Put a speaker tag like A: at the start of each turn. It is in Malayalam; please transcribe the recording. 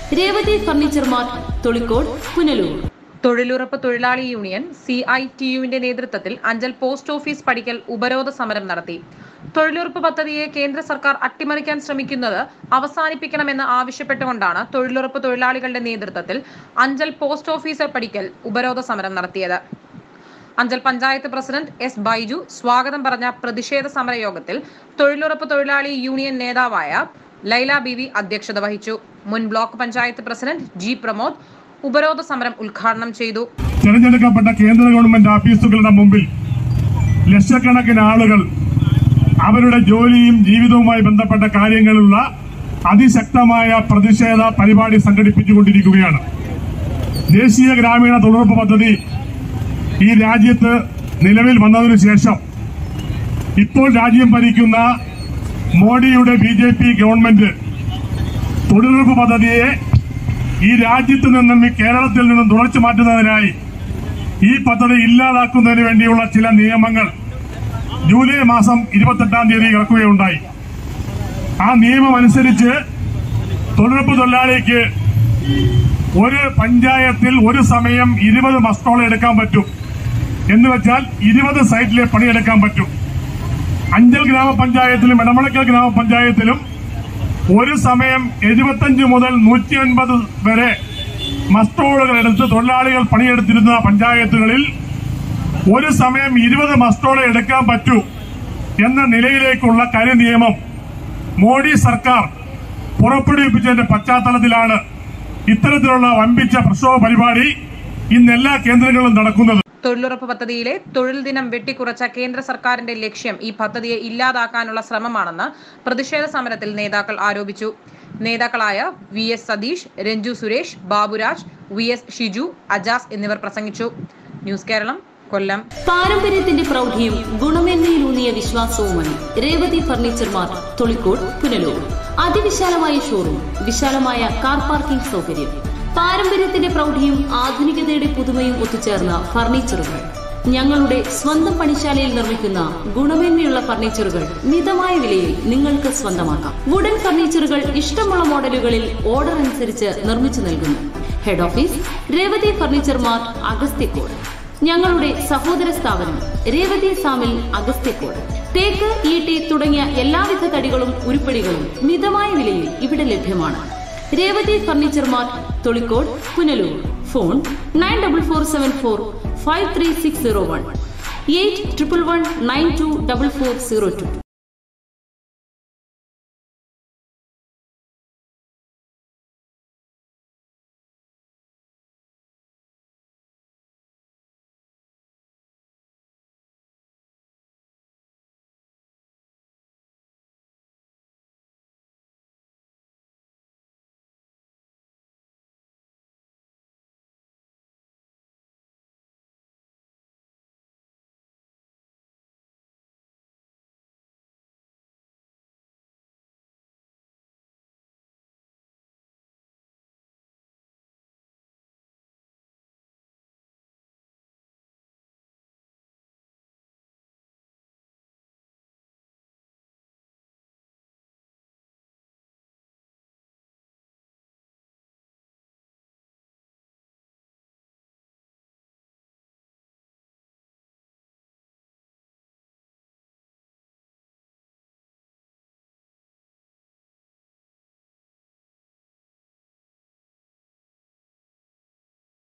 A: രേവതി ഫർണിച്ചർ മാർട്ട് തൊളിക്കോട് പുനലൂർ
B: തൊഴിലുറപ്പ് തൊഴിലാളി യൂണിയൻ സി ഐ ടി യുവിന്റെ നേതൃത്വത്തിൽ അഞ്ചൽ പോസ്റ്റ് ഓഫീസ് പടിക്കൽ ഉപരോധ സമരം നടത്തി തൊഴിലുറപ്പ് പദ്ധതിയെ കേന്ദ്ര സർക്കാർ അട്ടിമറിക്കാൻ ശ്രമിക്കുന്നത് അവസാനിപ്പിക്കണമെന്ന് ആവശ്യപ്പെട്ടുകൊണ്ടാണ് തൊഴിലുറപ്പ് തൊഴിലാളികളുടെ നേതൃത്വത്തിൽ അഞ്ചൽ പോസ്റ്റ് ഓഫീസർ പടിക്കൽ ഉപരോധ സമരം നടത്തിയത് അഞ്ചൽ പഞ്ചായത്ത് പ്രസിഡന്റ് എസ് ബൈജു സ്വാഗതം പറഞ്ഞ പ്രതിഷേധ സമരയോഗത്തിൽ തൊഴിലുറപ്പ് തൊഴിലാളി യൂണിയൻ നേതാവായ ലൈല ബിവി അധ്യക്ഷത വഹിച്ചു മുൻ block panchayat president G Pramod ഉപരോധ സമരം ഉദ്ഘാടനം ചെയ്തു
C: തിരഞ്ഞെടുക്കപ്പെട്ട കേന്ദ്ര ഗവൺമെന്റ് ഓഫീസുകളുടെ മുമ്പിൽ ലക്ഷക്കണക്കിന് ആളുകൾ അവരുടെ ജോലിയും ജീവിതവുമായി ബന്ധപ്പെട്ട കാര്യങ്ങളുള്ള അതിശക്തമായ പ്രതിഷേധ പരിപാടി സംഘടിപ്പിച്ചുകൊണ്ടിരിക്കുകയാണ് ദേശീയ ഗ്രാമീണ തൊഴിലുറപ്പ് പദ്ധതി ഈ രാജ്യത്ത് നിലവിൽ വന്നതിനു ശേഷം ഇപ്പോൾ രാജ്യം ഭരിക്കുന്ന മോഡിയുടെ ബി ജെ പി ഗവൺമെന്റ് തൊഴിലുറപ്പ് പദ്ധതിയെ ഈ രാജ്യത്ത് നിന്നും ഈ കേരളത്തിൽ നിന്നും തുടച്ചു മാറ്റുന്നതിനായി ഈ പദ്ധതി ഇല്ലാതാക്കുന്നതിന് വേണ്ടിയുള്ള ചില നിയമങ്ങൾ ജൂലൈ മാസം ഇരുപത്തെട്ടാം തീയതി ഇറക്കുകയുണ്ടായി ആ നിയമം അനുസരിച്ച് തൊഴിലുറപ്പ് തൊഴിലാളിക്ക് ഒരു പഞ്ചായത്തിൽ ഒരു സമയം ഇരുപത് മസ്റ്റോളം എടുക്കാൻ പറ്റും എന്ന് വെച്ചാൽ ഇരുപത് സൈറ്റിലെ പണിയെടുക്കാൻ പറ്റും അഞ്ചൽ ഗ്രാമപഞ്ചായത്തിലും ഇടമളക്കൽ ഗ്രാമപഞ്ചായത്തിലും ഒരു സമയം എഴുപത്തഞ്ച് മുതൽ നൂറ്റി അൻപത് വരെ മസ്റ്റോളുകൾ എടുത്ത് തൊഴിലാളികൾ പണിയെടുത്തിരുന്ന പഞ്ചായത്തുകളിൽ ഒരു സമയം ഇരുപത് മസ്റ്റോളെ എടുക്കാൻ പറ്റൂ എന്ന നിലയിലേക്കുള്ള കരി നിയമം മോഡി സർക്കാർ പുറപ്പെടുവിപ്പിച്ചതിന്റെ പശ്ചാത്തലത്തിലാണ് ഇത്തരത്തിലുള്ള വമ്പിച്ച പ്രക്ഷോഭ പരിപാടി ഇന്ന് എല്ലാ കേന്ദ്രങ്ങളിലും നടക്കുന്നത്
B: തൊഴിലുറപ്പ് പദ്ധതിയിലെ തൊഴിൽ ദിനം വെട്ടിക്കുറച്ച കേന്ദ്ര സർക്കാരിന്റെ ലക്ഷ്യം ഈ പദ്ധതിയെ ഇല്ലാതാക്കാനുള്ള ശ്രമമാണെന്ന് പ്രതിഷേധ സമരത്തിൽ നേതാക്കൾ ആരോപിച്ചു നേതാക്കളായ V S Satheesh Renju Suresh Baburaj V S Shiju Ajas എന്നിവർ പ്രസംഗിച്ചു ന്യൂസ് കേരളം കൊല്ലം
A: പാരമ്പര്യത്തിന്റെ പ്രൗഢിയും ഗുണമേന്മയിലൂന്നിയ വിശ്വാസവുമായി രേവതി ഫർണിച്ചർ മാർട്ട് തൊളിക്കോട് പുനലൂർ അതിവിശാലമായ ഷോറൂം വിശാലമായ കാർ പാർക്കിംഗ് സൗകര്യം പാരമ്പര്യത്തിന്റെ പ്രൗഢിയും ആധുനികതയുടെ പുതുമയും ഒത്തുചേർന്ന ഫർണിച്ചറുകൾ ഞങ്ങളുടെ സ്വന്തം പണിശാലയിൽ നിർമ്മിക്കുന്ന ഗുണമേന്മയുള്ള ഫർണിച്ചറുകൾ മിതമായ വിലയിൽ നിങ്ങൾക്ക് സ്വന്തമാക്കാം വുഡൻ ഫർണിച്ചറുകൾ ഇഷ്ടമുള്ള മോഡലുകളിൽ ഓർഡർ അനുസരിച്ച് നിർമ്മിച്ചു നൽകുന്നു head office Revathi furniture mart Agasthyacode ഞങ്ങളുടെ സഹോദര സ്ഥാപനം രേവതി സാമിൽ അഗസ്ത്യക്കോട് തേക്ക് ഈട്ടി തുടങ്ങിയ എല്ലാവിധ തടികളും ഉരുപ്പടികളും മിതമായ വിലയിൽ ഇവിടെ ലഭ്യമാണ് Revathi furniture mart Tholicode Punalur phone nine double four seven four five three six zero one eight triple one nine two double four zero to